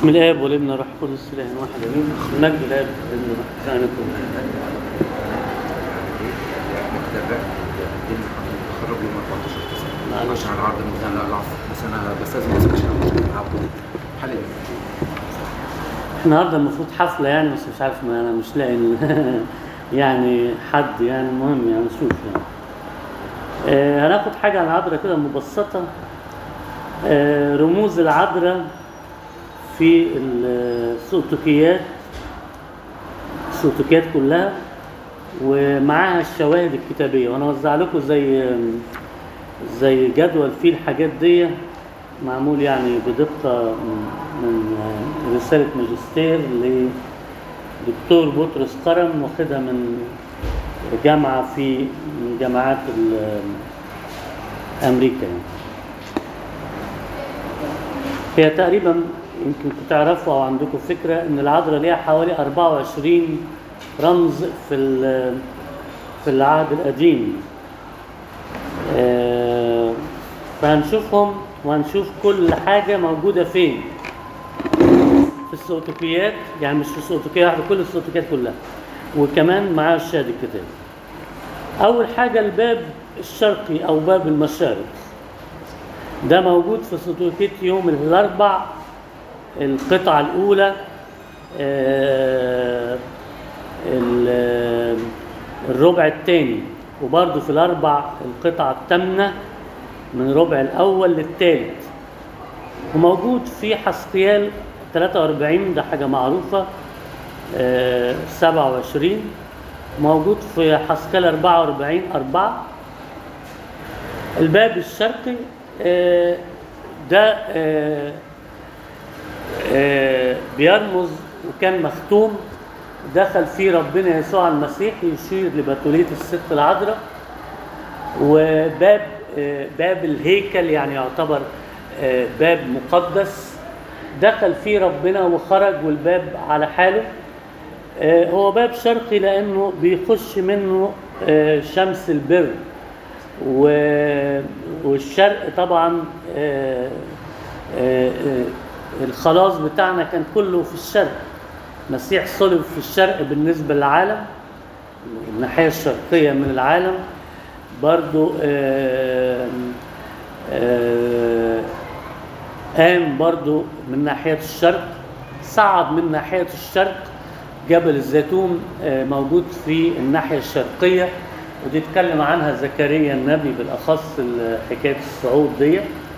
بسم الاب والابن والروح القدس اله واحد امين المجد الاب والابن والروح كانكم مكتبة الدين تخرج يوم 14 9 معلش. عشان العرض المثنى لا العصر بس انا بستاذن بس عشان العرض حل إيه؟ النهارده المفروض حفله يعني بس مش عارف ما انا مش لاقي ال- يعني حد يعني المهم يعني نشوف يعني آه هناخد حاجه عن العذراء كده مبسطه آه رموز العذراء في السلطوكيات السلطوكيات كلها ومعاها الشواهد الكتابيه وانا اوزع لكم زي زي جدول فيه الحاجات دي معمول يعني بدقه من من رساله ماجستير لدكتور بطرس كرم واخدها من جامعه في من جامعات ال- امريكا يعني. هي تقريبا يمكن تعرفوا او عندكم فكره ان العذراء ليها حوالي 24 رمز في ال- في العهد القديم آه، فهنشوفهم وهنشوف كل حاجه موجوده فين في السلطوكيات يعني مش في السلطوكيه واحده كل السلطوكيات كلها وكمان معاه الشاهد الكتاب اول حاجه الباب الشرقي او باب المشارق ده موجود في سلطوكيه يوم الاربع القطعه الاولى آه، ال- الربع الثاني وبرضه في الاربع القطعه الثامنه من الربع الاول للثالث وموجود في حسقيال 43 ده حاجه معروفه آه، 27 موجود في حسقيال 44 4 الباب الشرقي آه، ده آه، آه، بيرمز وكان مختوم دخل فيه ربنا يسوع المسيح يشير لبتولية الست العذراء وباب آه، باب الهيكل يعني يعتبر آه، باب مقدس دخل فيه ربنا وخرج والباب على حاله آه، هو باب شرقي لانه بيخش منه آه، شمس البر و- والشرق طبعا آه، آه، آه، الخلاص بتاعنا كان كله في الشرق مسيح صلب في الشرق بالنسبة للعالم الناحية الشرقية من العالم برضو آه، آه، قام برضو من ناحية الشرق صعد من ناحية الشرق جبل الزيتون آه، موجود في الناحية الشرقية ودي اتكلم عنها زكريا النبي بالأخص ال- حكاية الصعود دي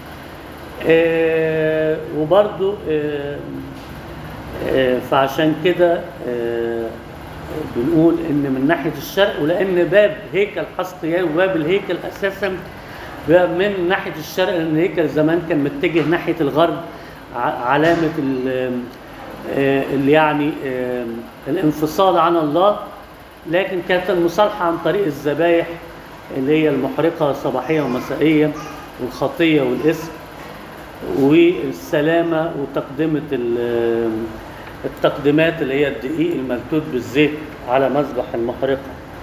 آه، وبرضو آه، آه، فعشان كده آه، بنقول ان من ناحيه الشرق ولان باب هيكل حسقيال وباب الهيكل اساسا بقى من ناحيه الشرق لان الهيكل زمان كان متجه ناحيه الغرب ع- علامه ال- آه، اللي يعني آه، الانفصال عن الله لكن كانت المصالحه عن طريق الذبايح اللي هي المحرقه صباحيه ومسائيه والخطيه والاسم والسلامة وتقدمة ال- التقديمات اللي هي الدقيق الملتوت بالزيت على مذبح المحرقة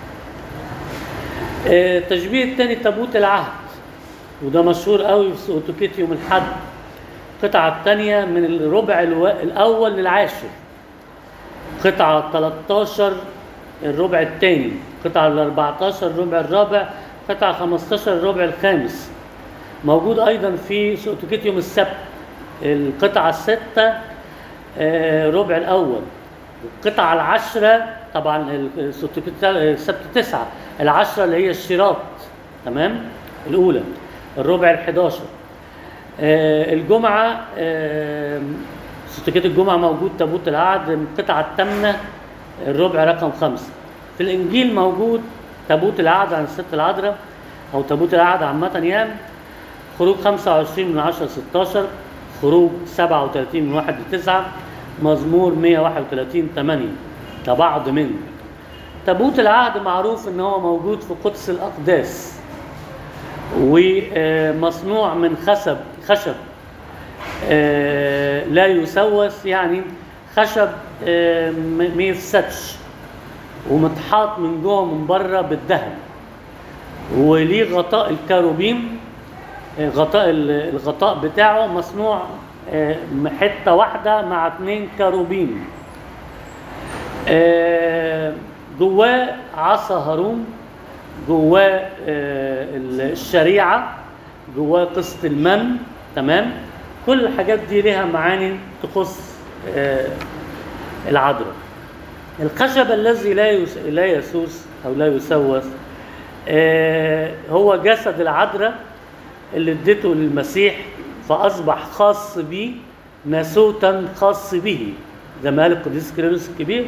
آه، التشبيه الثاني تابوت العهد وده مشهور قوي في سؤتوكيت يوم الحد القطعة الثانية من الربع الوا- الأول للعاشر قطعة 13 الربع الثاني قطعة ال 14 الربع الرابع قطعة 15 الربع الخامس موجود ايضا في سؤتوكيت يوم السبت القطعه السته آه، ربع الاول القطعه العشره طبعا ال- سؤتوكيت السبت تسعه العشره اللي هي الشراط تمام الاولى الربع ال11 الجمعه آه، سؤتوكيت الجمعه موجود تابوت العهد القطعه الثامنه الربع رقم خمسه في الانجيل موجود تابوت العهد عن الست العذراء او تابوت العهد عامه يعني خروج 25 من 10 16 خروج 37 من 1 ل 9 مزمور 131 8 كبعض منه تابوت العهد معروف ان هو موجود في قدس الاقداس ومصنوع من خشب خشب آه، لا يسوس يعني خشب آه، م- ما يفسدش ومتحاط من جوه من بره بالذهب وليه غطاء الكاروبيم غطاء ال- الغطاء بتاعه مصنوع آه، حته واحده مع اتنين كروبين آه، جواه عصا هارون جواه آه، الشريعه جواه قصه المن تمام كل الحاجات دي ليها معاني تخص آه، العذراء الخشب الذي لا يس- لا يسوس او لا يسوس آه، هو جسد العذراء اللي اديته للمسيح فاصبح خاص بيه ناسوتا خاص به زي ما قال القديس كيرلس الكبير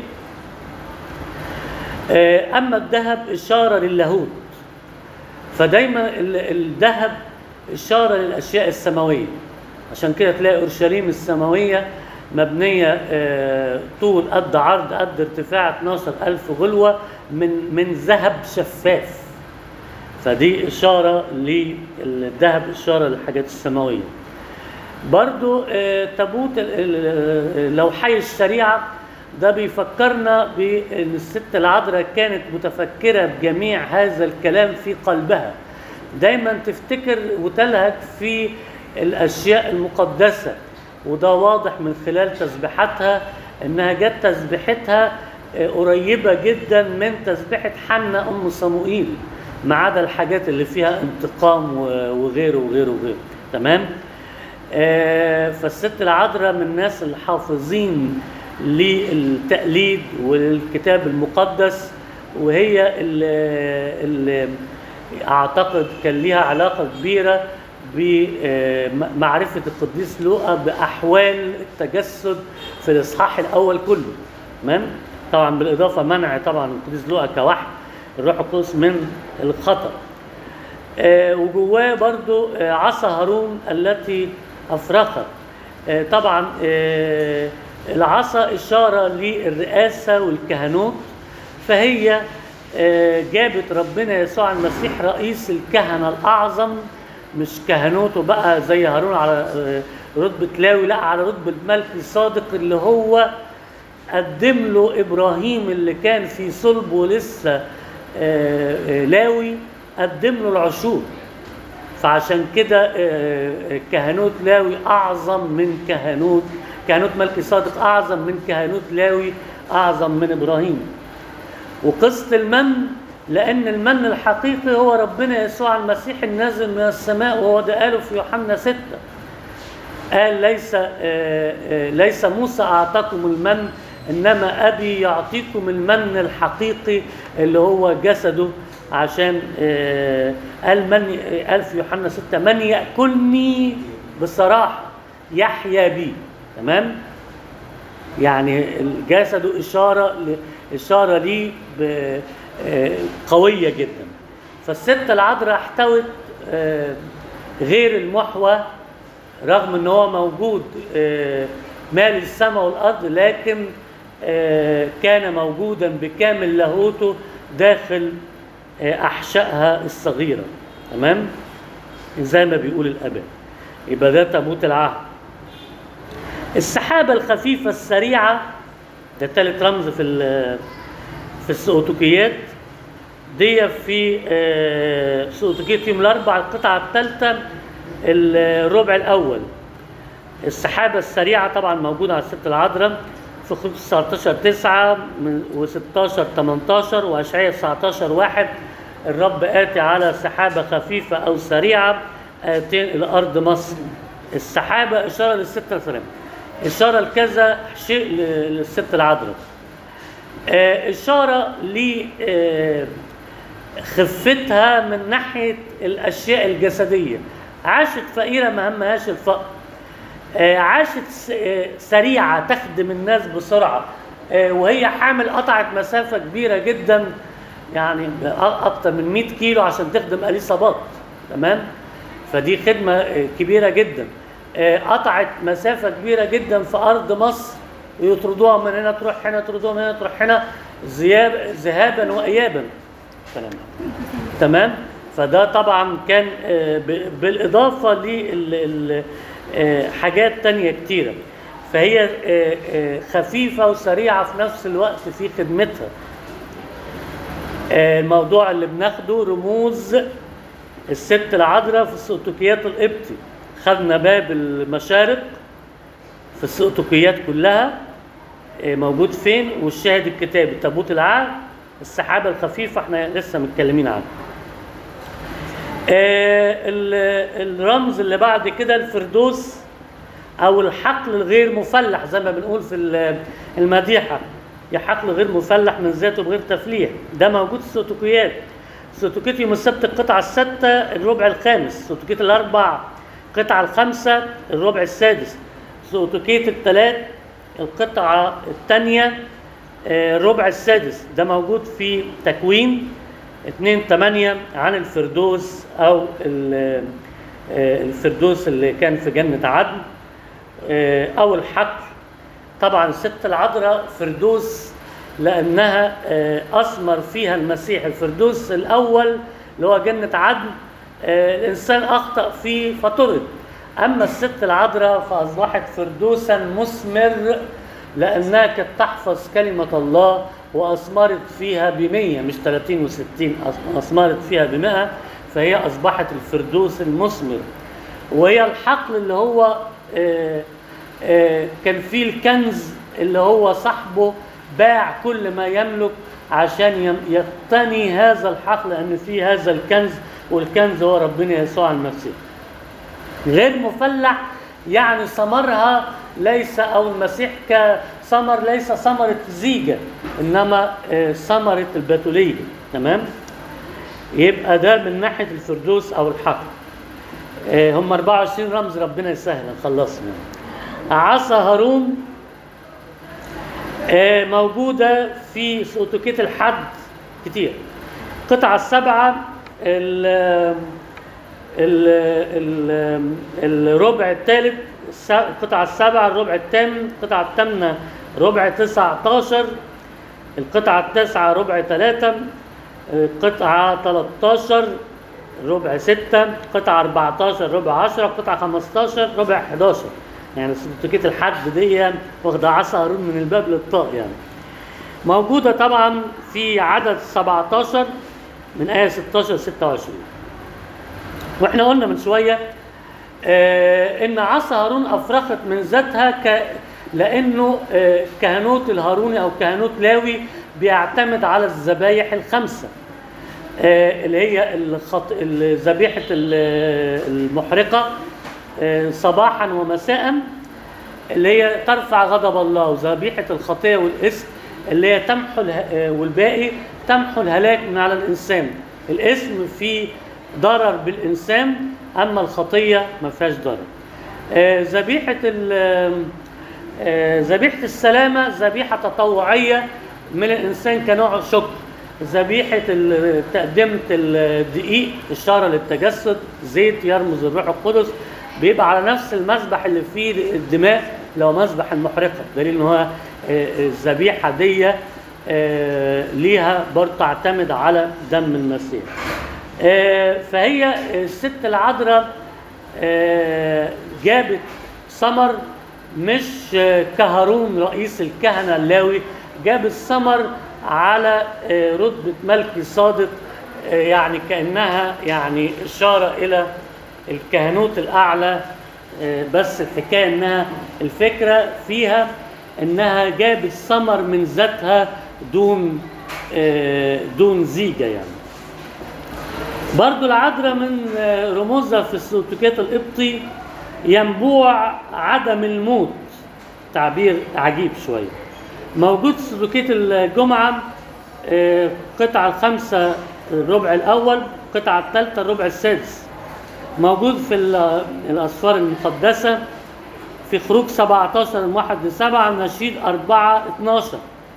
آه، اما الذهب اشاره للاهوت فدايما ال- الذهب اشاره للاشياء السماويه عشان كده تلاقي اورشليم السماويه مبنيه آه، طول قد عرض قد ارتفاع 12000 غلوه من من ذهب شفاف فدي اشاره للذهب اشاره للحاجات السماويه برضو آه، تابوت ال- ال- لو حي الشريعة ده بيفكرنا بأن الست العذراء كانت متفكرة بجميع هذا الكلام في قلبها دايما تفتكر وتلهج في الأشياء المقدسة وده واضح من خلال تسبيحاتها انها جت تسبيحتها آه، قريبة جدا من تسبيحة حنة أم صموئيل ما عدا الحاجات اللي فيها انتقام و- وغيره وغيره وغيره تمام؟ آه، فالست العذراء من الناس الحافظين للتقليد والكتاب المقدس وهي اللي, اللي اعتقد كان ليها علاقه كبيره بمعرفه القديس لوقا باحوال التجسد في الاصحاح الاول كله تمام طبعا بالاضافه منع طبعا القديس لوقا كوحي الروح القدس من الخطأ آه، وجواه برضو آه، عصا هارون التي أفرخت آه، طبعا آه، العصا إشارة للرئاسة والكهنوت فهي آه، جابت ربنا يسوع المسيح رئيس الكهنة الأعظم مش كهنوته بقى زي هارون على آه، رتبة لاوي لا على رتبة ملك صادق اللي هو قدم له ابراهيم اللي كان في صلبه لسه آه، آه، لاوي قدم له العشور فعشان كده آه، آه، كهنوت لاوي اعظم من كهنوت كهنوت ملكي صادق اعظم من كهنوت لاوي اعظم من ابراهيم وقصه المن لان المن الحقيقي هو ربنا يسوع المسيح النازل من السماء وهو ده قاله في يوحنا ستة قال ليس آه، آه، ليس موسى اعطاكم المن انما ابي يعطيكم المن الحقيقي اللي هو جسده عشان آه، قال من قال في يوحنا 6 من ياكلني بصراحه يحيا بي تمام يعني جسده اشاره ل- اشاره ليه ب- آه، قويه جدا فالست العذراء احتوت آه، غير المحور رغم ان هو موجود آه، مال السماء والارض لكن آه، كان موجودا بكامل لاهوته داخل آه، احشائها الصغيره تمام زي ما بيقول الاباء يبقى ده تابوت العهد السحابه الخفيفه السريعه ده ثالث رمز في ال- في السؤتوكيات دي في آه، سؤتوكية يوم الأربع القطعة الثالثة الربع الأول السحابة السريعة طبعا موجودة على الست العذراء في خروج 19 9 و16 18 وأشعياء 19 1 الرب آتي على سحابة خفيفة أو سريعة آتين إلى أرض مصر السحابة إشارة للست السلام إشارة لكذا شيء للست العذراء آه، إشارة ل آه، خفتها من ناحية الأشياء الجسدية عاشت فقيرة ما همهاش الفقر آه، عاشت س- آه، سريعة تخدم الناس بسرعة آه، وهي حامل قطعت مسافة كبيرة جدا يعني أ- أكتر من 100 كيلو عشان تخدم أليصابات تمام فدي خدمة آه، كبيرة جدا آه، قطعت مسافة كبيرة جدا في أرض مصر يطردوها من هنا تروح هنا يطردوها من هنا تروح هنا ذهاب ذهابا وإيابا سلام تمام فده طبعا كان آه، ب- بالإضافة لحاجات تانية كتيرة فهي آه، آه، خفيفة وسريعة في نفس الوقت في خدمتها آه، الموضوع اللي بناخده رموز الست العذراء في السلطوكيات القبطي خدنا باب المشارق في السقطوكيات كلها آه، موجود فين والشاهد الكتابي تابوت العهد السحابه الخفيفه احنا لسه متكلمين عنها آه، ال- الرمز اللي بعد كده الفردوس او الحقل الغير مفلح زي ما بنقول في ال- المديحه يا حقل غير مفلح من ذاته بغير تفليح ده موجود في السوتوكيات سوتوكيت يوم السبت القطعه السادسه الربع الخامس سوتوكيت الاربع القطعه الخامسه الربع السادس سوتوكيت الثلاث القطعه الثانيه الربع السادس ده موجود في تكوين 2 8 عن الفردوس او ال- آه، الفردوس اللي كان في جنه عدن آه، او الحقل طبعا الست العذراء فردوس لانها آه، اثمر فيها المسيح الفردوس الاول اللي هو جنه عدن آه، الانسان اخطا فيه فطرد اما الست العذراء فاصبحت فردوسا مثمر لانها كانت تحفظ كلمه الله واثمرت فيها بمية مش 30 و60 اثمرت فيها بمئة فهي اصبحت الفردوس المثمر وهي الحقل اللي هو آه، آه، كان فيه الكنز اللي هو صاحبه باع كل ما يملك عشان يم- يقتني هذا الحقل لان فيه هذا الكنز والكنز هو ربنا يسوع المسيح غير مفلح يعني ثمرها ليس او المسيح كثمر ليس ثمره زيجه انما آه، ثمره البتوليه تمام يبقى ده من ناحيه الفردوس او الحقل آه، هم 24 رمز ربنا يسهل نخلصهم عصا هارون آه، موجودة في سوتوكيت الحد كتير القطعة السبعة ال ال ال الربع الثالث الس- القطعة السبعة الربع الثامن القطعة الثامنة ربع 19 القطعة التاسعة ربع ثلاثة القطعة 13 ربع 6 قطعة 14 ربع 10 قطعة 15 ربع 11 يعني سلطوكية الحد دي واخدة عصا هارون من الباب للطاق يعني موجودة طبعا في عدد 17 من آية 16 26 واحنا قلنا من شوية آه ان عصا هارون افرخت من ذاتها ك... لانه آه كهنوت الهاروني او كهنوت لاوي بيعتمد على الذبايح الخمسه آه، اللي هي الخط... ال- ذبيحة ال- المحرقة آه، صباحا ومساء اللي هي ترفع غضب الله وذبيحة الخطية والإثم اللي هي تمحو اله... آه، والباقي تمحو الهلاك من على الإنسان الإثم فيه ضرر بالإنسان أما الخطية ما فيهاش ضرر آه، ذبيحة ال- آه، ذبيحة السلامة ذبيحة تطوعية من الإنسان كنوع شكر ذبيحة ال- تقدمة الدقيق إشارة للتجسد زيت يرمز الروح القدس بيبقى على نفس المذبح اللي فيه الدماء لو مذبح المحرقة دليل إن هو آه، الذبيحة دي آه، ليها برضه تعتمد على دم المسيح آه، فهي الست العذراء آه، جابت ثمر مش آه، كهارون رئيس الكهنة اللاوي جاب الثمر على آه، رتبة ملكي صادق آه، يعني كأنها يعني إشارة إلى الكهنوت الأعلى آه، بس الحكاية إنها الفكرة فيها إنها جابت ثمر من ذاتها دون آه، دون زيجة يعني برضو العذراء من آه، رموزها في السلوكيات القبطي ينبوع عدم الموت تعبير عجيب شوية موجود في سلوكية الجمعة آه، القطعة الخامسة الربع الأول القطعة الثالثة الربع السادس موجود في ال- الأسفار المقدسة في خروج 17 من 1 ل 7 نشيد 4 12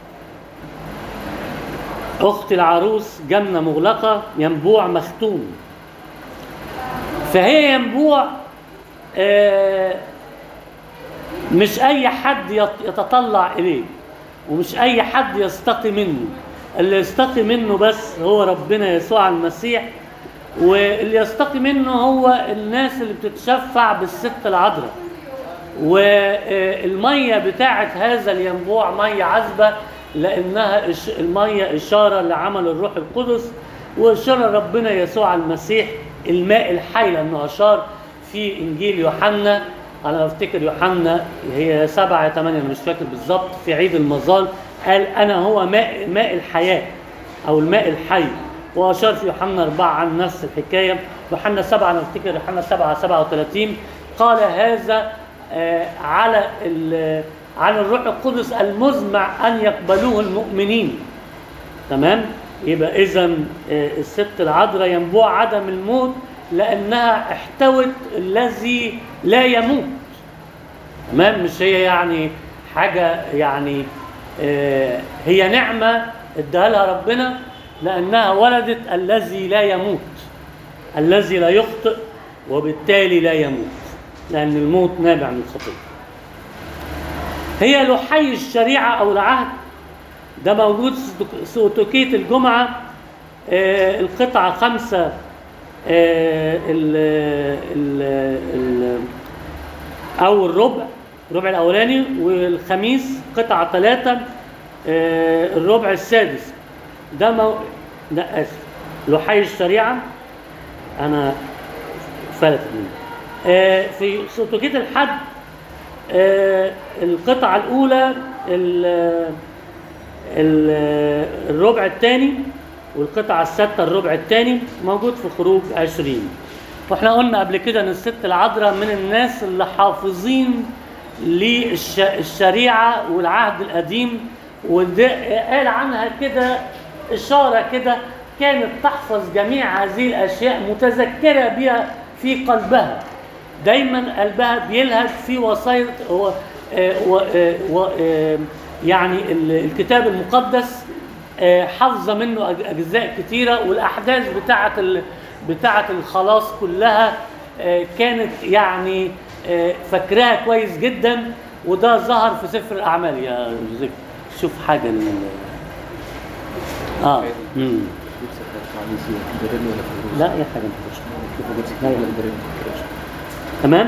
أخت العروس جنة مغلقة ينبوع مختوم فهي ينبوع آه، مش أي حد يت- يتطلع إليه ومش أي حد يستقي منه اللي يستقي منه بس هو ربنا يسوع المسيح واللي يستقي منه هو الناس اللي بتتشفع بالست العذراء والمية بتاعت هذا الينبوع مية عذبة لأنها إش- المية إشارة لعمل الروح القدس وإشارة ربنا يسوع المسيح الماء الحي لأنه أشار في إنجيل يوحنا على ما افتكر يوحنا هي سبعة ثمانية أنا مش فاكر بالظبط في عيد المظال قال أنا هو ماء ماء الحياة أو الماء الحي وأشار في يوحنا أربعة عن نفس الحكاية يوحنا سبعة أنا أفتكر يوحنا سبعة سبعة وثلاثين قال هذا آه، على ال- على الروح القدس المزمع أن يقبلوه المؤمنين تمام يبقى اذا الست العذراء ينبوع عدم الموت لانها احتوت الذي لا يموت تمام مش هي يعني حاجه يعني آه، هي نعمه اداها لها ربنا لانها ولدت الذي لا يموت الذي لا يخطئ وبالتالي لا يموت لان الموت نابع من الخطيه هي لحي الشريعه او العهد ده موجود في سوتوكية الجمعة آه، القطعة خمسة آه، ال ال ال أو الربع الربع الأولاني والخميس قطعة ثلاثة آه، الربع السادس ده مو... لا آسف لحي الشريعة أنا فلتت مني آه، في سوتوكية الحد آه، القطعة الأولى ال- ال- الربع الثاني والقطعة الستة الربع الثاني موجود في خروج عشرين واحنا قلنا قبل كده ان الست العذراء من الناس اللي حافظين للشريعة والعهد القديم وده قال عنها كده إشارة كده كانت تحفظ جميع هذه الأشياء متذكرة بها في قلبها دايما قلبها بيلهج في وصايا و... آه، و... آه، و... آه، يعني ال- الكتاب المقدس آه، حافظه منه أج- اجزاء كتيره والاحداث بتاعه ال... بتاعه الخلاص كلها آه، كانت يعني آه، فاكراها كويس جدا وده ظهر في سفر الاعمال يا جوزيف شوف حاجه لل... اه امم لا يا حاجه ما تقولش. تمام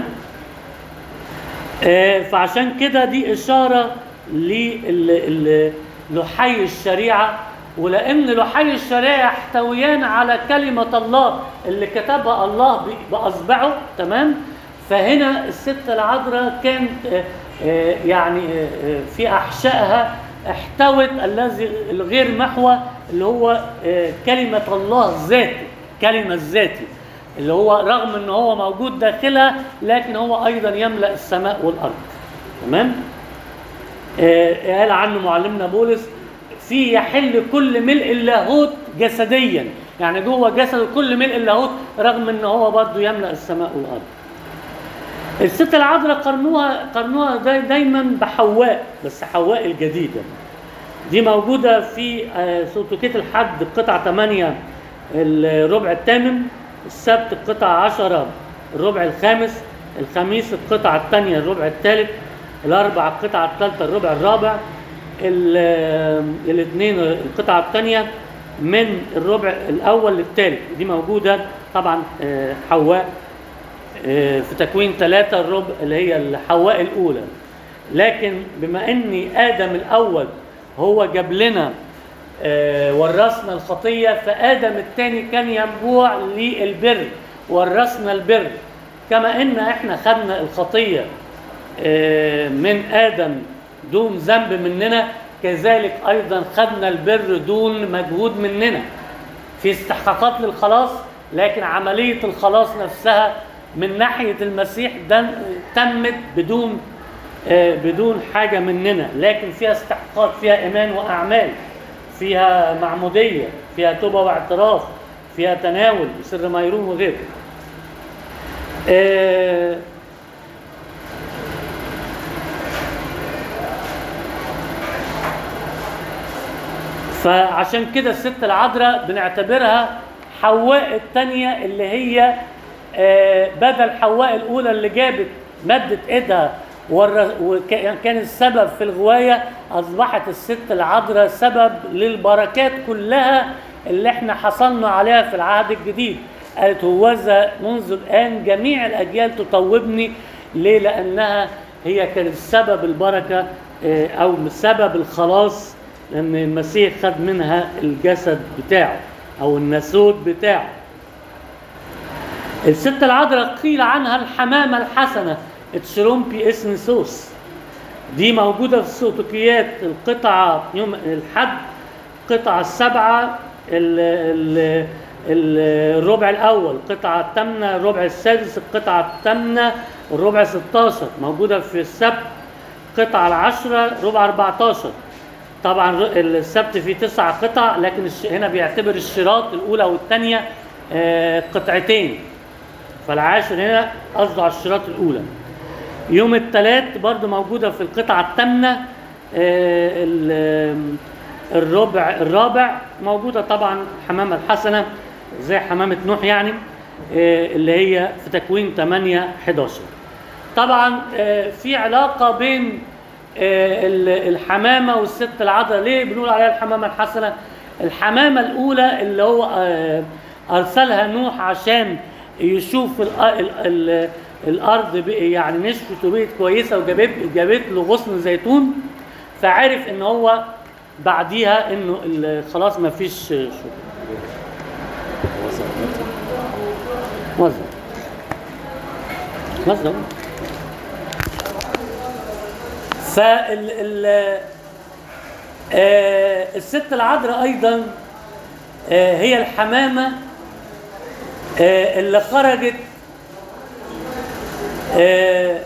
آه فعشان كده دي إشارة لل- ل- لحي الشريعة ولأن لحي الشريعة يحتويان على كلمة الله اللي كتبها الله ب- بأصبعه تمام فهنا الست العذراء كانت آه، آه، يعني آه، آه، في أحشائها احتوت الذي الغير محوى اللي هو آه، كلمة الله ذاته كلمة ذاتي اللي هو رغم ان هو موجود داخلها لكن هو ايضا يملا السماء والارض تمام آه قال عنه معلمنا بولس في يحل كل ملء اللاهوت جسديا يعني جوه جسده كل ملء اللاهوت رغم ان هو برضه يملا السماء والارض الست العذراء قرنوها قرنوها داي دايما بحواء بس حواء الجديده دي موجودة في آه، سوتوكيت الحد قطعة 8 الربع الثامن السبت القطعة 10 الربع الخامس الخميس القطعة الثانية الربع الثالث الأربع القطعة الثالثة الربع الرابع ال- آه، الاثنين القطعة الثانية من الربع الأول للثالث دي موجودة طبعا آه، حواء آه، في تكوين ثلاثة الربع اللي هي الحواء الأولى لكن بما ان ادم الاول هو جاب لنا آه، ورثنا الخطيه فادم الثاني كان ينبوع للبر ورثنا البر كما ان احنا خدنا الخطيه آه، من ادم دون ذنب مننا كذلك ايضا خدنا البر دون مجهود مننا في استحقاقات للخلاص لكن عمليه الخلاص نفسها من ناحيه المسيح ده تمت بدون آه، بدون حاجة مننا لكن فيها استحقاق فيها إيمان وأعمال فيها معمودية فيها توبة واعتراف فيها تناول سر ميرون وغيره آه، فعشان كده الست العذراء بنعتبرها حواء الثانية اللي هي آه، بدل حواء الأولى اللي جابت مدت إيدها ور- وكان السبب في الغواية أصبحت الست العذراء سبب للبركات كلها اللي احنا حصلنا عليها في العهد الجديد قالت هوذا منذ الآن جميع الأجيال تطوبني ليه؟ لأنها هي كانت سبب البركة آه، أو سبب الخلاص لأن المسيح خد منها الجسد بتاعه أو الناسوت بتاعه الست العذراء قيل عنها الحمامة الحسنة تشرومبي اسنسوس دي موجودة في السوتوكيات القطعة يوم الحد القطعة السبعة ال ال ال- الربع الأول القطعة الثامنة الربع السادس القطعة الثامنة الربع 16 موجودة في السبت القطعة العشرة ربع 14 طبعا ر- السبت فيه تسع قطع لكن الش- هنا بيعتبر الشراط الأولى والثانية آه، قطعتين فالعاشر هنا قصده على الشراط الأولى يوم الثلاث برضو موجودة في القطعة الثامنة آه، ال- الربع الرابع موجودة طبعا حمامة الحسنة زي حمامة نوح يعني آه، اللي هي في تكوين 8 11 طبعا آه، في علاقة بين آه، ال- الحمامة والست العذراء ليه بنقول عليها الحمامة الحسنة الحمامة الأولى اللي هو آه، أرسلها نوح عشان يشوف ال ال ال الأرض بقى- يعني نشفت وبقت كويسة وجابت جابت له غصن زيتون فعرف إن هو بعديها إنه ال- خلاص ما فيش شغل وزن وزن فال ال آه، الست العذراء ايضا آه، هي الحمامه آه، اللي خرجت آه،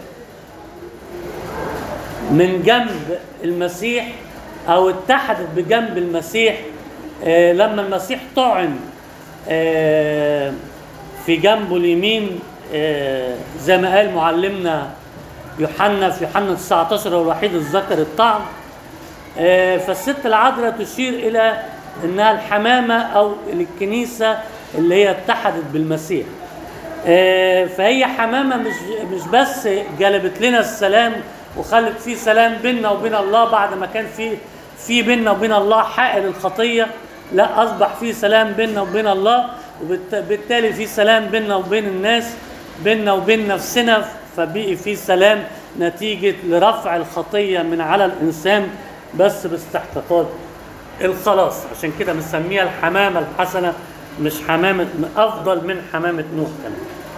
من جنب المسيح او اتحدت بجنب المسيح آه، لما المسيح طعن آه، في جنبه اليمين آه، زي ما قال معلمنا يوحنا في يوحنا 19 هو الوحيد الذكر الطعن آه، فالست العذراء تشير الى انها الحمامه او الكنيسه اللي هي اتحدت بالمسيح آه، فهي حمامه مش مش بس جلبت لنا السلام وخلت في سلام بيننا وبين الله بعد ما كان في في بيننا وبين الله حائل الخطيه لا اصبح في سلام بيننا وبين الله وبالتالي في سلام بيننا وبين الناس بيننا وبين نفسنا فبقي في سلام نتيجه لرفع الخطيه من على الانسان بس باستحقاقات الخلاص عشان كده بنسميها الحمامه الحسنه مش حمامه افضل من حمامه نوح كمان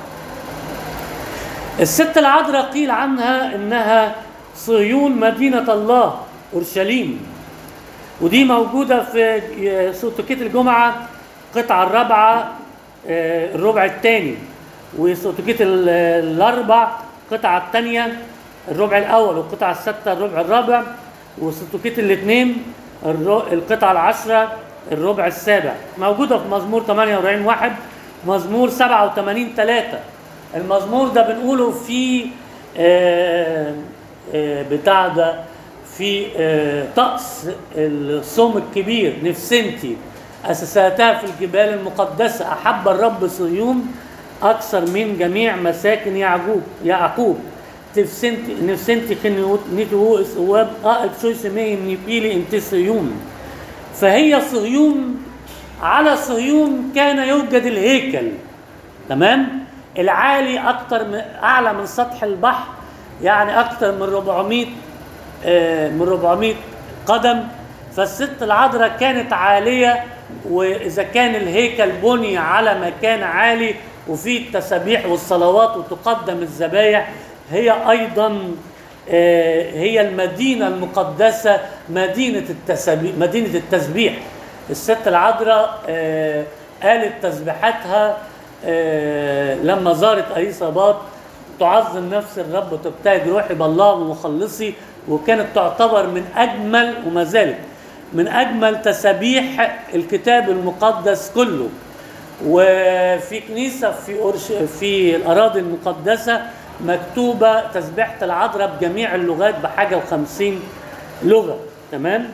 الست العذراء قيل عنها انها صهيون مدينه الله اورشليم ودي موجوده في سوتوكيت الجمعه القطعه الرابعه آه، الربع الثاني وسوتوكيت ال- الاربع القطعه الثانيه الربع الاول والقطعه السادسه الربع الرابع وسوتوكيت الاثنين الر- القطعه العشره الربع السابع موجوده في مزمور 48 واحد مزمور 87 3 المزمور ده بنقوله في آه، آه، بتاع ده في آه، طقس الصوم الكبير نفسنتي أسساتها في الجبال المقدسة أحب الرب صهيون أكثر من جميع مساكن يعقوب يعقوب تفسنتي نفسنتي خنيوت نيتو اسواب قائد شوي سمي من بيلي انت صهيون فهي صهيون على صهيون كان يوجد الهيكل تمام العالي اكتر من اعلى من سطح البحر يعني اكتر من 400 آه، من 400 قدم فالست العذراء كانت عاليه واذا كان الهيكل بني على مكان عالي وفيه التسابيح والصلوات وتقدم الذبايح هي ايضا آه، هي المدينه المقدسه مدينه التسابيح مدينه التسبيح الست العذراء آه، قالت تسبيحاتها آه، لما زارت ايصابات تعظم نفس الرب وتبتهج روحي بالله ومخلصي وكانت تعتبر من اجمل وما زالت من اجمل تسابيح الكتاب المقدس كله وفي كنيسه في أورش في الاراضي المقدسه مكتوبه تسبيحه العذراء بجميع اللغات بحاجه و50 لغه تمام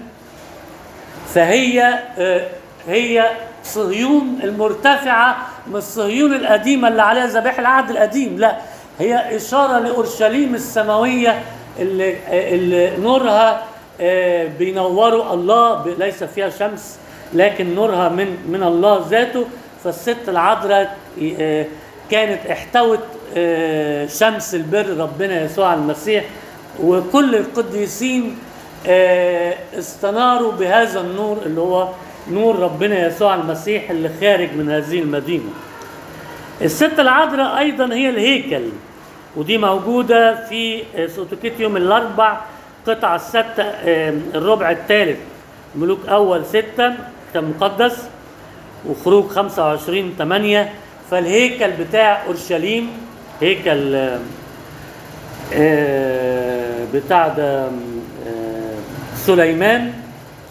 فهي آه، هي صهيون المرتفعة من الصهيون القديمة اللي عليها ذبائح العهد القديم لا هي إشارة لأورشليم السماوية اللي, اللي نورها آه، بينوروا الله ب- ليس فيها شمس لكن نورها من من الله ذاته فالست العذراء آه، كانت احتوت آه، شمس البر ربنا يسوع المسيح وكل القديسين آه، استناروا بهذا النور اللي هو نور ربنا يسوع المسيح اللي خارج من هذه المدينة الست العذراء أيضا هي الهيكل ودي موجودة في آه، سوتوكيت يوم الأربع قطعة الستة آه، الربع الثالث ملوك أول ستة كتاب مقدس وخروج 25 8 فالهيكل بتاع أورشليم هيكل آه، آه، بتاع ده آه، سليمان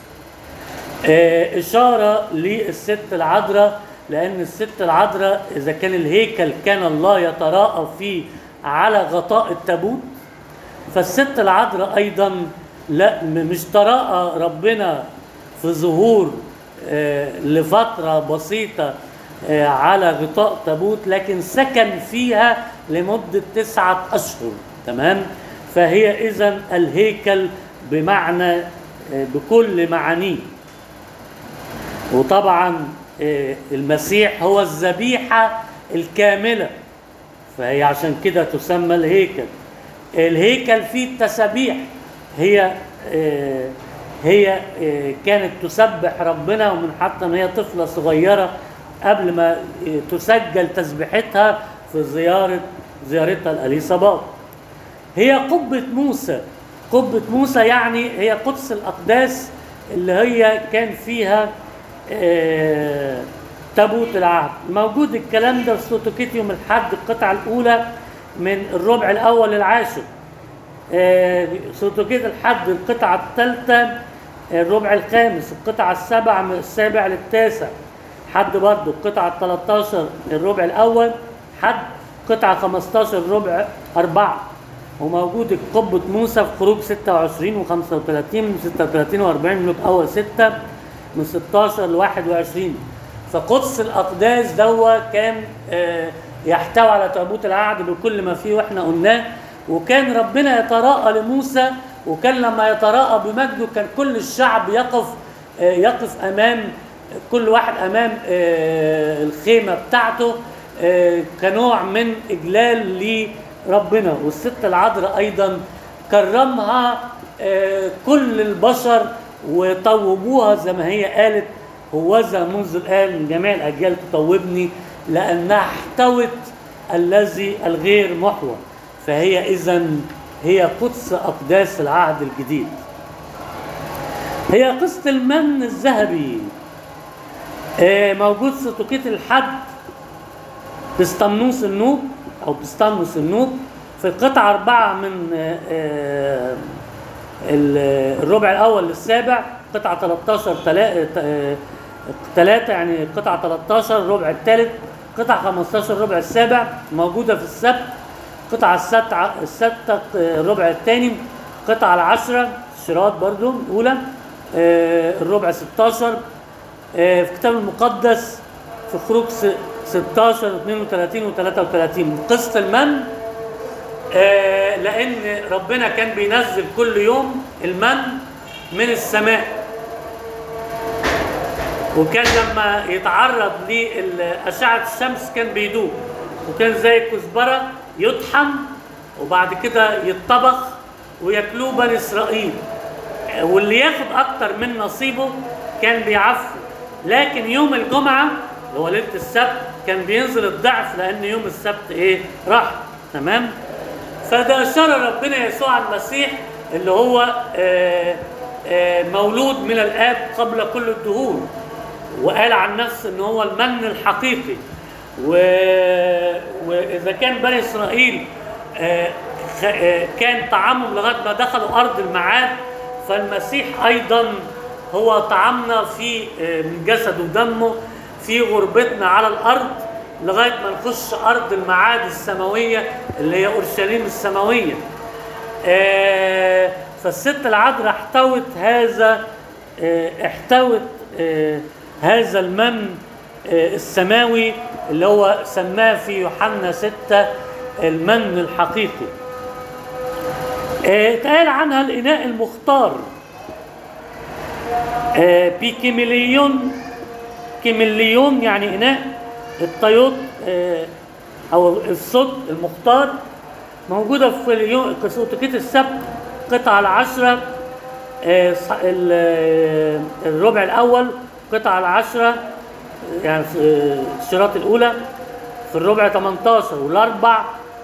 آه، إشارة للست العذراء لأن الست العذراء إذا كان الهيكل كان الله يتراءى فيه على غطاء التابوت فالست العذراء أيضا لا م- مش تراءى ربنا في ظهور آه، لفترة بسيطة آه، على غطاء تابوت لكن سكن فيها لمدة تسعة أشهر تمام فهي إذا الهيكل بمعنى آه، بكل معانيه وطبعا آه، المسيح هو الذبيحة الكاملة فهي عشان كده تسمى الهيكل الهيكل فيه التسابيح هي آه، هي آه، كانت تسبح ربنا ومن حتى ان هي طفلة صغيرة قبل ما آه، تسجل تسبيحتها في زيارة زيارتها الأليصابات هي قبة موسى قبة موسى يعني هي قدس الأقداس اللي هي كان فيها آه، تابوت العهد موجود الكلام ده في سوتوكيت يوم الحد القطعة الأولى من الربع الأول للعاشر آه، سوتوكيت الحد القطعة الثالثة الربع الخامس القطعة السبع من السابع للتاسع حد برضه القطعة ال 13 الربع الأول حد قطعة 15 ربع أربعة وموجود قبة موسى في خروج 26 و 35 من 36 و 40 ملوك أول 6 من 16 ل 21 فقدس الأقداس دوا كان آه، يحتوي على تابوت العهد بكل ما فيه واحنا قلناه وكان ربنا يتراءى لموسى وكان لما يتراءى بمجده كان كل الشعب يقف آه، يقف امام كل واحد امام آه، الخيمه بتاعته آه، كنوع من اجلال لربنا والست العذراء ايضا كرمها آه، كل البشر وطوبوها زي ما هي قالت هوذا منذ الان من جميع الاجيال تطوبني لانها احتوت الذي الغير محور فهي اذا هي قدس اقداس العهد الجديد هي قصة المن الذهبي آه، موجود في توقيت الحد بستمنوس النوب او بستمنوس النوب في قطعة أربعة من آه، آه، ال- الربع الأول للسابع قطعة 13 ثلاثة يعني قطعة 13 الربع الثالث قطعة 15 الربع السابع موجودة في السبت قطعة الستة الستة الربع الثاني قطعة العشرة شراط برضو الأولى آه، الربع 16 آه، في الكتاب المقدس في خروج س- 16 32 و 33 قصة المن آه، لأن ربنا كان بينزل كل يوم المن من السماء وكان لما يتعرض لأشعة الشمس كان بيدوب وكان زي الكزبرة يطحن وبعد كده يتطبخ وياكلوه بني إسرائيل واللي ياخد أكتر من نصيبه كان بيعفو لكن يوم الجمعة اللي هو ليلة السبت كان بينزل الضعف لأن يوم السبت إيه راح تمام فده أشار ربنا يسوع المسيح اللي هو آه، آه، مولود من الآب قبل كل الدهور وقال عن نفسه ان هو المن الحقيقي و... واذا كان بني اسرائيل آه، خ- آه، كان طعامهم لغايه ما دخلوا ارض الميعاد فالمسيح ايضا هو طعامنا في آه، من جسده ودمه في غربتنا على الارض لغايه ما نخش ارض الميعاد السماويه اللي هي اورشليم السماويه آه، فالست العذراء احتوت هذا آه، احتوت آه، هذا المن آه، السماوي اللي هو سماه في يوحنا ستة المن الحقيقي آه، اتقال عنها الإناء المختار آه، بكيميليون كيميليون يعني إناء الطيوط آه، أو الصوت المختار موجودة في اليوم كسوتكيت السبت قطعة العشرة آه، ص- ال- آه، الربع الأول قطعة العشرة يعني في آه، الشراط الأولى في الربع 18 والأربع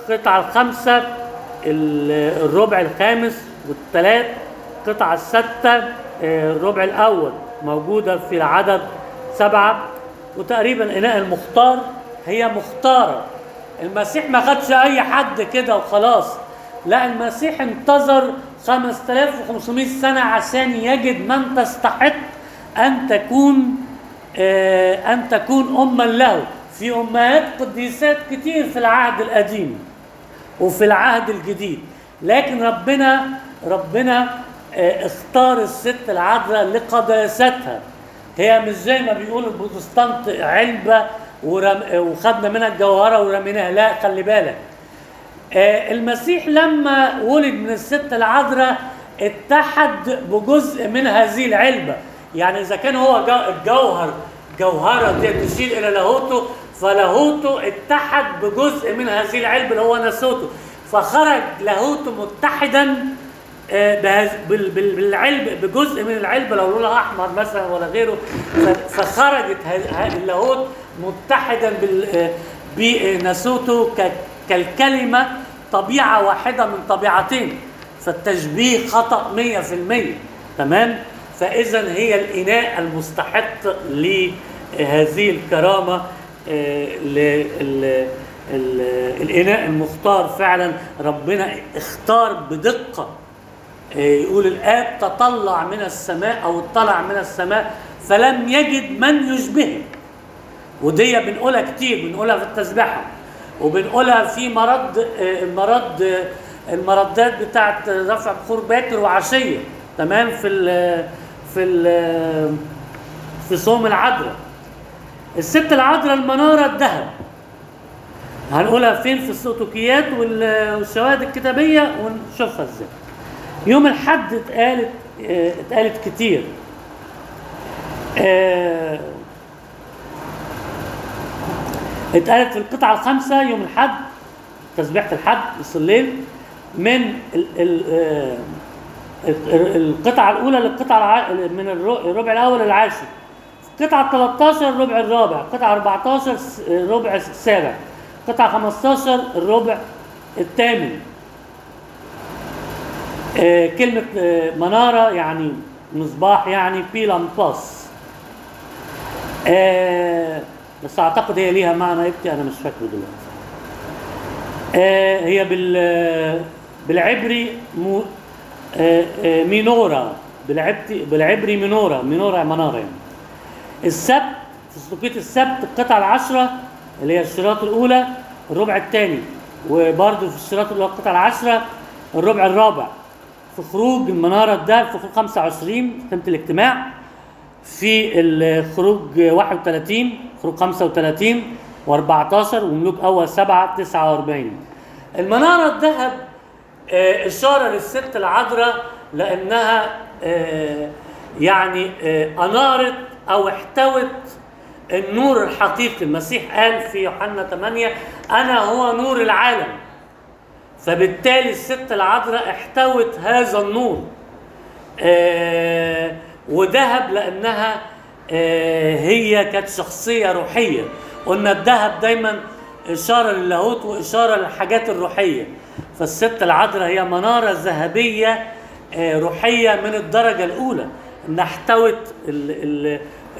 القطعة الخامسة ال- الربع الخامس والثلاث القطعة الستة آه، الربع الأول موجودة في العدد سبعة وتقريبا إناء المختار هي مختارة المسيح ما خدش أي حد كده وخلاص لا المسيح انتظر 5500 سنة عشان يجد من تستحق أن تكون آه، أن تكون أما له في أمهات قديسات كتير في العهد القديم وفي العهد الجديد لكن ربنا ربنا آه، اختار الست العذراء لقداستها هي مش زي ما بيقول البروتستانت علبة ورم وخدنا منها الجوهرة ورميناها لا خلي بالك آه، المسيح لما ولد من الست العذراء اتحد بجزء من هذه العلبة يعني إذا كان هو جو- الجوهر جوهرة دي تشير إلى لاهوته فلاهوته اتحد بجزء من هذه العلبة اللي هو ناسوته فخرج لاهوته متحدا آه، بهذ- بال- بال- بالعلب بجزء من العلبة لو لونها أحمر مثلا ولا غيره ف- فخرجت ه- ه- اللاهوت متحدا بال- آه، بناسوته ك- كالكلمة طبيعة واحدة من طبيعتين فالتشبيه خطأ مية في المية تمام فإذا هي الإناء المستحق لهذه الكرامة آه، ل- ال- ال- الإناء المختار فعلا ربنا اختار بدقة آه، يقول الآب تطلع من السماء أو اطلع من السماء فلم يجد من يشبهه ودي بنقولها كتير بنقولها في التسبيحة وبنقولها في مرض آه، المرض آه، المردات بتاعت رفع بخور باكر وعشية تمام في ال في ال في صوم العذراء الست العذراء المنارة الذهب هنقولها فين في السلوكيات وال- والشواهد الكتابية ونشوفها ازاي يوم الحد اتقالت آه، اتقالت كتير آه، اتقالت في القطعة الخامسة يوم الحد تسبيحة الحد نص الليل من ال ال آه، ال- القطعة الأولى للقطعة الع... من الر- الربع الأول للعاشر قطعة 13 الربع الرابع قطعة 14 س- الربع السابع قطعة 15 الربع الثامن آه، كلمة آه، منارة يعني مصباح يعني بيلان باس آه، بس أعتقد هي ليها معنى يبكي أنا مش فاكره دلوقتي آه، هي بال بالعبري مو آه، آه، مينورا بالعبري بالعبري مينورا مينورا منارة يعني السبت في سلوكية السبت القطعة العشرة اللي هي الشراط الأولى الربع الثاني وبرضه في الشراط الأولى القطعة العشرة الربع الرابع في خروج المنارة ده في خروج 25 قيمة الاجتماع في الخروج 31 خروج 35 و14 وملوك أول 7 49 المنارة الذهب آه، إشارة للست العذراء لأنها آه، يعني آه، أنارت أو احتوت النور الحقيقي المسيح قال في يوحنا 8 أنا هو نور العالم فبالتالي الست العذراء احتوت هذا النور آه، وذهب لانها آه، هي كانت شخصيه روحيه قلنا الذهب دايما اشاره للاهوت واشاره للحاجات الروحيه فالست العذراء هي مناره ذهبيه آه، روحيه من الدرجه الاولى انها احتوت ال ال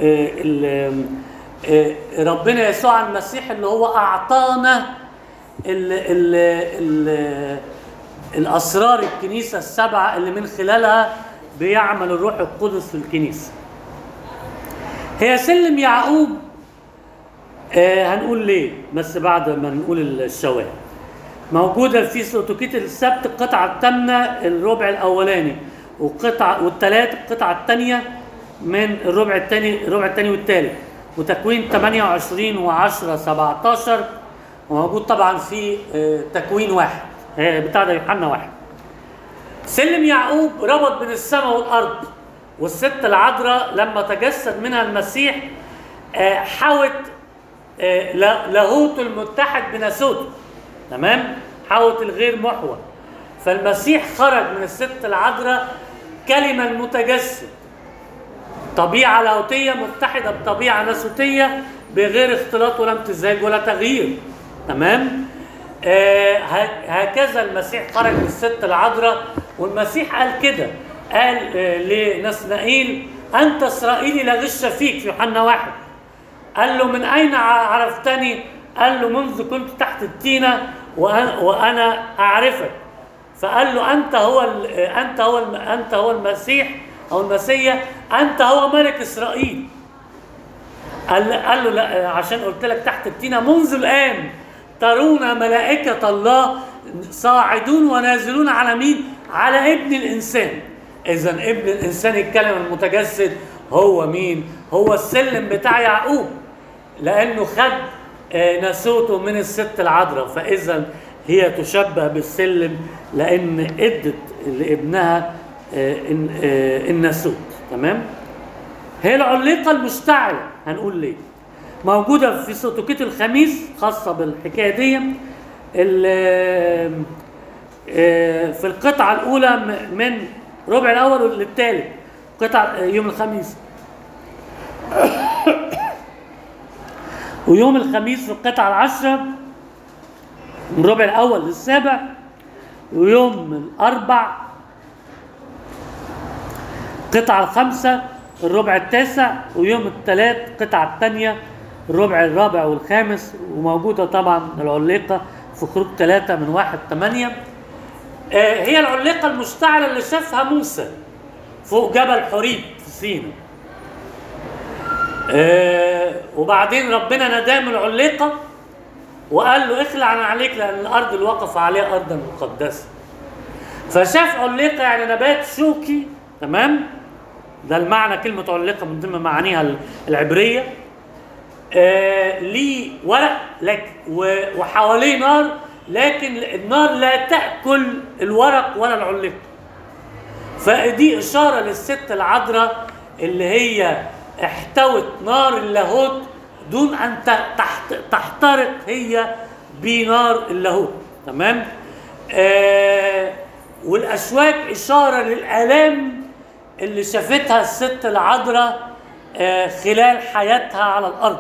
ال ال ربنا يسوع المسيح اللي هو اعطانا ال ال ال الاسرار الكنيسه السبعه اللي من خلالها بيعمل الروح القدس في الكنيسه. هي سلم يعقوب آه هنقول ليه بس بعد ما نقول الشواهد. موجوده في سلوتوكيت السبت القطعه الثامنه الربع الاولاني وقطعه والثلاث القطعه الثانيه من الربع الثاني الربع الثاني والثالث وتكوين 28 و10 17 وموجود طبعا في آه، تكوين واحد آه، بتاع ده يوحنا واحد سلم يعقوب ربط بين السماء والارض والست العذراء لما تجسد منها المسيح آه، حوت آه، لا- لاهوت المتحد بناسوته تمام حوت الغير محور فالمسيح خرج من الست العذراء كلمة المتجسد طبيعة لاهوتية متحدة بطبيعة ناسوتية بغير اختلاط ولا امتزاج ولا تغيير تمام آه ه- هكذا المسيح خرج من الست العذراء والمسيح قال كده قال آه لنسنائيل انت اسرائيلي لا غش فيك في يوحنا واحد قال له من اين ع- عرفتني؟ قال له منذ كنت تحت التينه وانا, وأنا اعرفك فقال له انت هو ال- انت هو الم- انت هو المسيح او المسيح انت هو ملك اسرائيل قال قال له لا عشان قلت لك تحت التينه منذ الان ترون ملائكه الله صاعدون ونازلون على مين؟ على ابن الانسان. اذا ابن الانسان الكلمه المتجسد هو مين؟ هو السلم بتاع يعقوب لانه خد آه، ناسوته من الست العذراء فاذا هي تشبه بالسلم لان ادت لابنها آه، الن- آه، الناسوت تمام؟ هي العليقة المشتعلة هنقول ليه موجودة في سوتوكيت الخميس خاصة بالحكاية دي ال- آه، في القطعة الأولى م- من ربع الأول للثالث قطع يوم الخميس ويوم الخميس في القطعة العشرة من ربع الأول للسابع ويوم الأربع القطعة الخامسة الربع التاسع ويوم الثلاث القطعة الثانية الربع الرابع والخامس وموجودة طبعا العليقة في خروج ثلاثة من واحد ثمانية آه، هي العليقة المشتعلة اللي شافها موسى فوق جبل حريب في سينا آه، وبعدين ربنا نداه من العليقة وقال له اخلع عن عليك لأن الأرض اللي وقف عليها أرضا مقدسة فشاف علقة يعني نبات شوكي تمام ده المعنى كلمة علقة من ضمن معانيها العبرية آه ليه ورق لك و- وحواليه نار لكن النار لا تأكل الورق ولا العلقة فدي إشارة للست العذراء اللي هي احتوت نار اللاهوت دون أن ت- تحت تحترق هي بنار اللاهوت تمام آه والأشواك إشارة للآلام اللي شافتها الست العذراء آه خلال حياتها على الأرض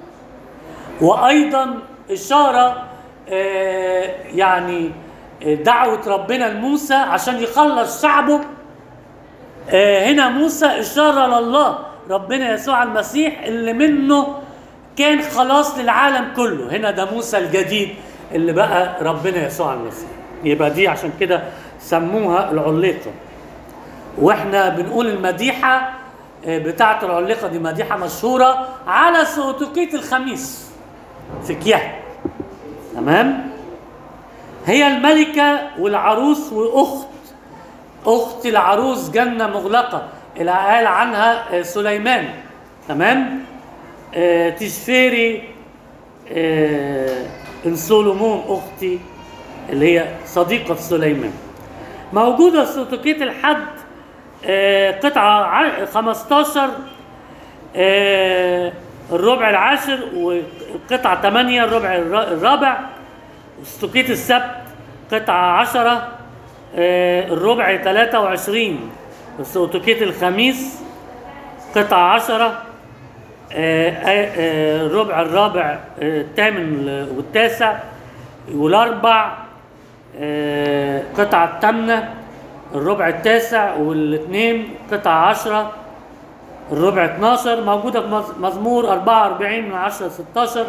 وايضا اشاره آه، يعني آه، دعوه ربنا لموسى عشان يخلص شعبه آه، هنا موسى اشاره لله ربنا يسوع المسيح اللي منه كان خلاص للعالم كله هنا ده موسى الجديد اللي بقى ربنا يسوع المسيح يبقى دي عشان كده سموها العليقه واحنا بنقول المديحه آه، بتاعه العليقه دي مديحه مشهوره على سوتوكيت الخميس في كياه تمام هي الملكة والعروس وأخت أخت العروس جنة مغلقة اللي قال عنها آه، سليمان تمام آه، تشفيري آه، إن سولومون أختي اللي هي صديقة سليمان موجودة في سوتوكيت الحد آه، قطعة ع- 15 آه، الربع العاشر وقطعة 8 الربع الر- الرابع سوتوكيت السبت قطعة 10 آه، الربع 23 سوتوكيت الخميس قطعة 10 آه، آه، آه، الربع الرابع آه، الثامن والتاسع والاربع آه، قطعة الثامنة الربع التاسع والاثنين قطعة عشرة الربع 12 موجودة في مز- مزمور 44 من 10 16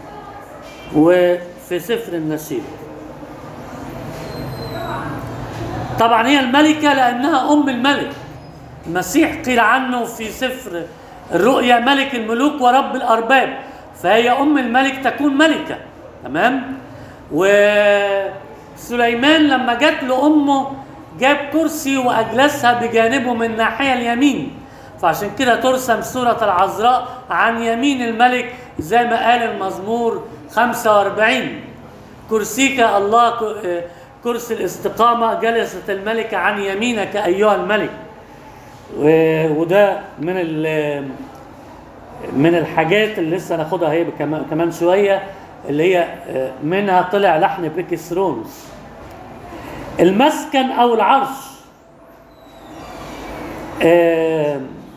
وفي سفر النشيد طبعا هي الملكة لأنها أم الملك المسيح قيل عنه في سفر الرؤيا ملك الملوك ورب الأرباب فهي أم الملك تكون ملكة تمام وسليمان لما جات له أمه جاب كرسي وأجلسها بجانبه من الناحية اليمين فعشان كده ترسم سورة العذراء عن يمين الملك زي ما قال المزمور 45 كرسيك الله ك- كرسي الاستقامة جلست الملكة عن يمينك أيها الملك و- وده من ال من الحاجات اللي لسه ناخدها هي كمان كمان شويه اللي هي آه، منها طلع لحن بيكسرونس المسكن او العرش آه،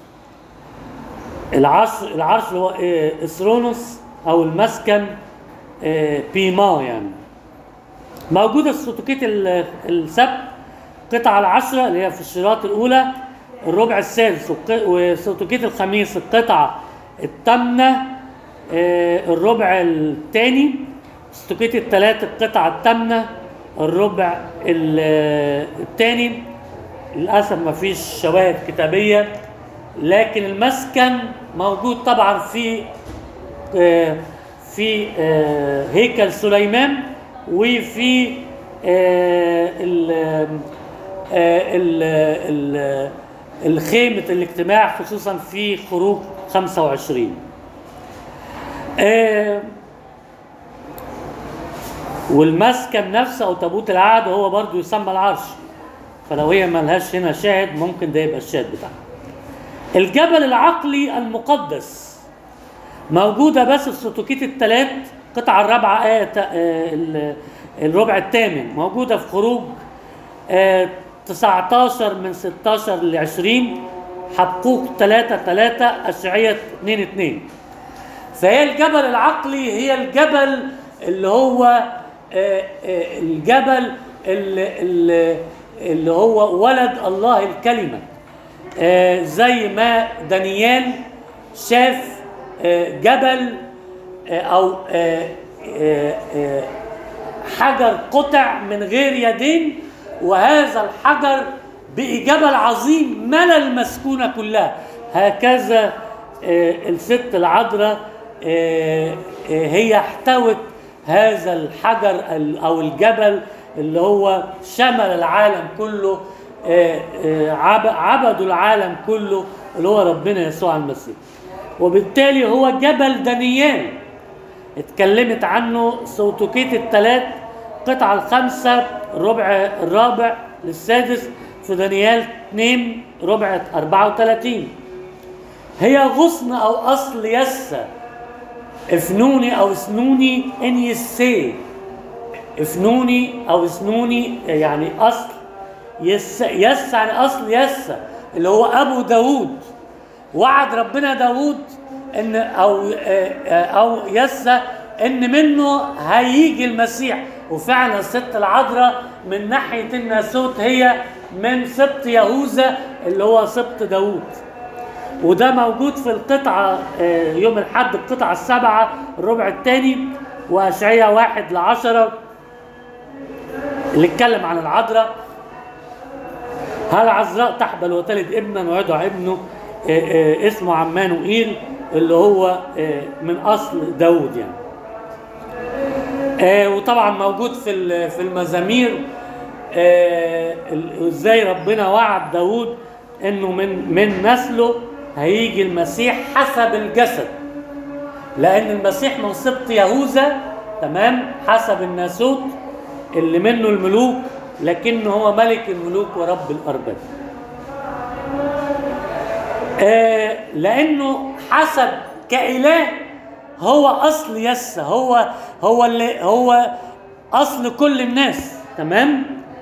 العرش العرش اللي هو آه، اسرونوس او المسكن آه، بيما يعني موجودة السلوكية ال- السبت قطعة العشرة اللي هي في الشراط الأولى الربع السادس والق- وسلوكية الخميس القطعة الثامنة آه، الربع الثاني سلوكية الثلاث القطعة الثامنة الربع الثاني للأسف ما فيش شواهد كتابية لكن المسكن موجود طبعا في آه، في آه، هيكل سليمان وفي آه، ال آه، ال ال الخيمة الاجتماع خصوصا في خروج 25 آه، والمسكن نفسه او تابوت العهد هو برضو يسمى العرش فلو هي ملهاش هنا شاهد ممكن ده يبقى الشاهد بتاعها الجبل العقلي المقدس موجودة بس في سلوكية الثلاث قطعة الرابعة آية تا- آه، ال- الربع الثامن موجودة في خروج آه، 19 من 16 ل 20 حبقوق 3 3 أشعية 2 2 فهي الجبل العقلي هي الجبل اللي هو آه، آه، الجبل اللي, اللي, اللي هو ولد الله الكلمة آه، زي ما دانيال شاف آه، جبل آه، أو آه، آه، آه، حجر قطع من غير يدين وهذا الحجر بقي جبل عظيم ملا المسكونة كلها هكذا آه، الست العذراء آه، آه، هي احتوت هذا الحجر ال- او الجبل اللي هو شمل العالم كله آه، آه، عب- عبدوا العالم كله اللي هو ربنا يسوع المسيح وبالتالي هو جبل دانيال اتكلمت عنه سوتوكيت الثلاث قطعة الخمسة الربع الرابع للسادس في دانيال 2 ربع 34 هي غصن أو أصل يسة افنوني أو اسنوني إن يسي افنوني أو اسنوني يعني أصل يس يس يعني أصل يسة اللي هو أبو داوود وعد ربنا داوود ان او او يسى ان منه هيجي المسيح وفعلا الست العذراء من ناحيه الناسوت هي من سبط يهوذا اللي هو سبط داوود وده موجود في القطعة آه، يوم الحد القطعة السبعة الربع الثاني وأشعية واحد لعشرة اللي اتكلم عن العذراء هل عذراء تحبل وتلد ابنا ويدعى ابنه آه، آه، اسمه عمانوئيل اللي هو آه، من اصل داود يعني آه، وطبعا موجود في ال- في المزامير آه، ال- ازاي ربنا وعد داود انه من من نسله هيجي المسيح حسب الجسد لان المسيح من سبط يهوذا تمام حسب الناسوت اللي منه الملوك لكنه هو ملك الملوك ورب الارباب آه لانه حسب كاله هو اصل يسا هو هو اللي هو اصل كل الناس تمام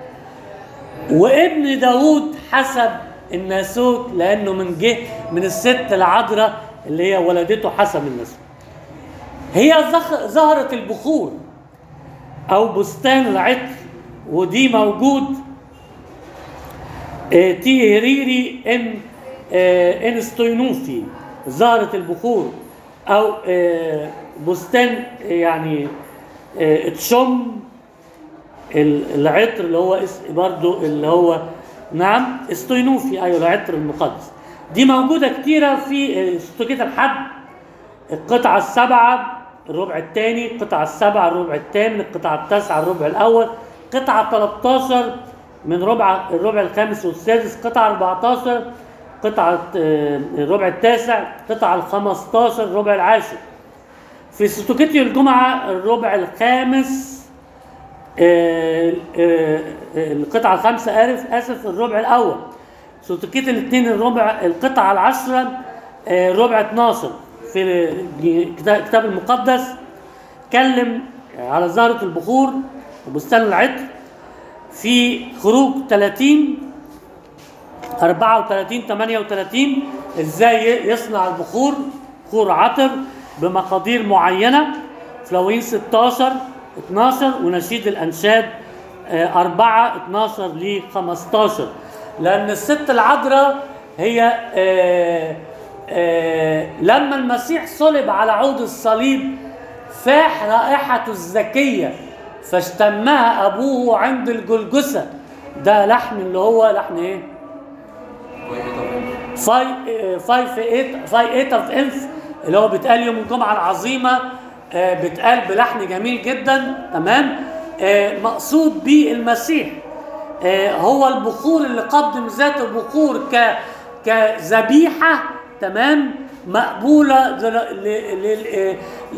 وابن داود حسب الناسوت لانه من جه من الست العذراء اللي هي ولدته حسب الناسوت هي زخ- زهرة البخور او بستان العطر ودي موجود آه، تيهريري ان آه، ان ستوينوفي زهرة البخور او آه، بستان آه، يعني آه، تشم ال- العطر اللي هو اس- برضو اللي هو نعم استوينوفي ايوه العطر المقدس دي موجوده كتيره في آه، ستوكيت الحد القطعه السبعه الربع الثاني القطعه السبعه الربع الثامن القطعه التاسعه الربع الاول قطعه 13 من ربع الربع الخامس والسادس قطعه 14 قطعه آه، الربع التاسع قطعه ال 15 الربع العاشر في ستوكيتيو الجمعه الربع الخامس آه، آه، آه، القطعة الخامسة آسف آسف الربع الأول سلطكيت الاثنين الربع القطعة العشرة آه، ربع 12 في الكتاب الكتاب المقدس اتكلم على زهرة البخور وبستان العطر في خروج 30 34 38 ازاي يصنع البخور بخور عطر بمقادير معينه في لوين 16 12 ونشيد الأنشاد آه، 4 12 ل 15 لأن الست العذراء هي آه، آه، لما المسيح صلب على عود الصليب فاح رائحته الزكية فاشتمها أبوه عند الجلجسة ده لحن اللي هو لحن إيه؟ فاي فايف ايت فاي ايت اوف انف اللي هو بيتقال يوم الجمعه العظيمه آه، بيتقال بلحن جميل جدا تمام آه، مقصود به المسيح آه، هو البخور اللي قدم ذاته بخور ك كذبيحه تمام مقبوله ل- ل- ل- آه،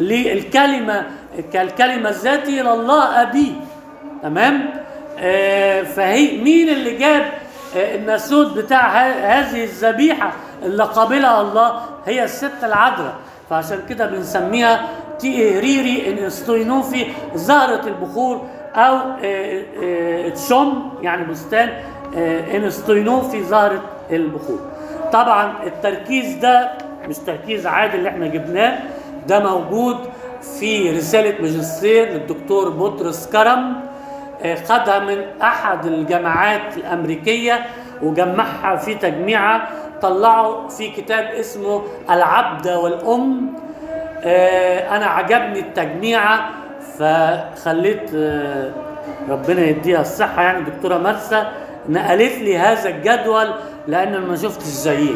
للكلمه كالكلمه الذاتيه لله ابيه تمام آه، فهي مين اللي جاب آه، الناسوت بتاع ه- هذه الذبيحه اللي قابلها الله هي الست العذراء فعشان كده بنسميها تي ريري ان استوينوفي زهره البخور او آه، آه، تشوم يعني بستان آه، ان استوينوفي زهره البخور طبعا التركيز ده مش تركيز عادي اللي احنا جبناه ده موجود في رساله ماجستير للدكتور بطرس كرم آه، خدها من احد الجامعات الامريكيه وجمعها في تجميعه طلعوا في كتاب اسمه العبد والام آه، انا عجبني التجميعه فخليت آه، ربنا يديها الصحه يعني الدكتوره مرسى نقلت لي هذا الجدول لان أنا ما شفتش زيه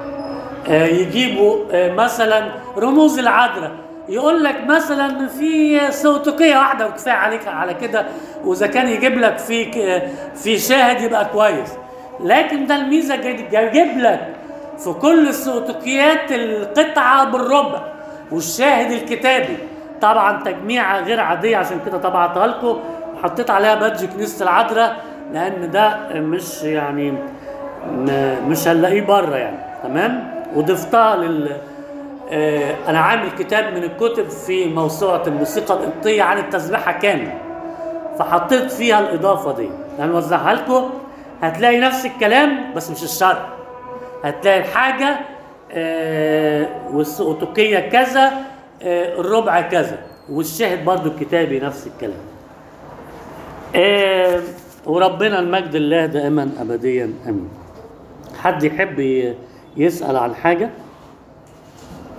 آه، يجيبوا آه، مثلا رموز العذراء يقول لك مثلا في سوتوكيه واحده وكفايه عليك على كده واذا كان يجيب لك في ك- في شاهد يبقى كويس لكن ده الميزه جاي- جايب لك في كل السوتوكيات القطعه بالربع والشاهد الكتابي طبعا تجميعه غير عاديه عشان كده طبعتها لكم وحطيت عليها بادج كنيسه العذراء لان ده مش يعني م- مش هنلاقيه بره يعني تمام وضفتها لل آه، انا عامل كتاب من الكتب في موسوعه الموسيقى القبطيه عن التسبيحه كامل فحطيت فيها الاضافه دي هنوزعها لكم هتلاقي نفس الكلام بس مش الشرح هتلاقي الحاجه آه، والسؤتوكيه كذا آه، الربع كذا والشاهد برضو الكتابي نفس الكلام آه، وربنا المجد الله دائما ابديا امين حد يحب ي- يسال عن حاجه